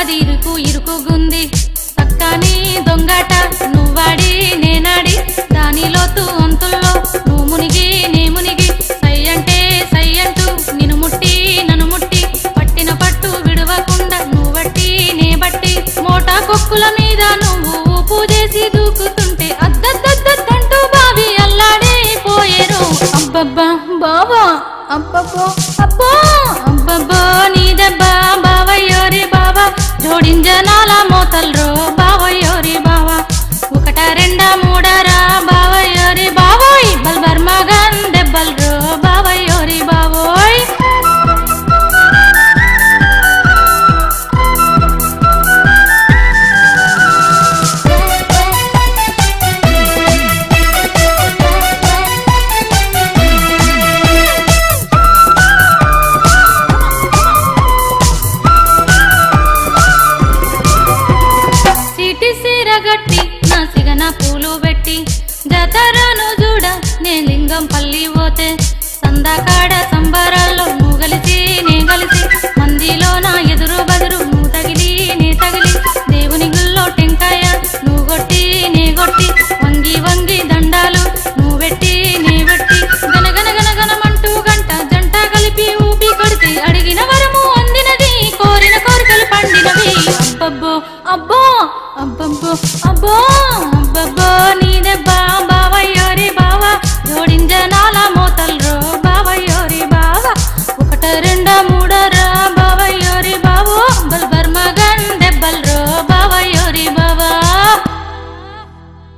అది ఇరుకు ఇరుకుగుంది చక్కని దొంగాట నువ్వాడి నేనాడి దానిలోతు అంతుల్లో నువ్వు మునిగి నే మునిగి సై అంటే సై అంటూ నిన్ను ముట్టి నన్ను ముట్టి పట్టిన పట్టు విడవకుండా నువ్వు బట్టి నే బట్టి మోటా కొక్కుల మీద నువ్వు ఊపు చేసి దూకుతుంటే అద్దద్దద్దంటూ బావి అల్లాడే పోయేరు అబ్బబ్బా బావా అబ్బబ్బో అబ్బో అబ్బబ్బో నీ దెబ్బ బావయ్యోరి బావా జోడింజనాల మోతల్రో బావయ్యోరి బావా ఒకట రెండా మూడరా బావయ్యోరి బావోయ్ బల్బర్మగన్ దెబ్బల్రో బావయ్యోరి బావోయ్ సిటి సిరగట్టి నా సిగన పూలు పెట్టి జతరను చూడ నే లింగం పల్లి పోతే సందాకాడ సంబరాల్లో నువ్వు కలిసి నే కలిసి మందిలో నా ఎదురు బదురు నువ్వు తగిలి నే తగిలి దేవుని గుళ్ళో టెంకాయ నువ్వు కొట్టి నే కొట్టి వంగి వంగి దండాలు నువ్వు పెట్టి నే పెట్టి గనగన గనగనమంటూ గంట జంట కలిపి ఊపి కొడితే అడిగిన వరము అందినది కోరిన కోరికలు పండినవి అబ్బబ్బో అబ్బో అబ్బబ్బో అబ్బో అబ్బబ్బో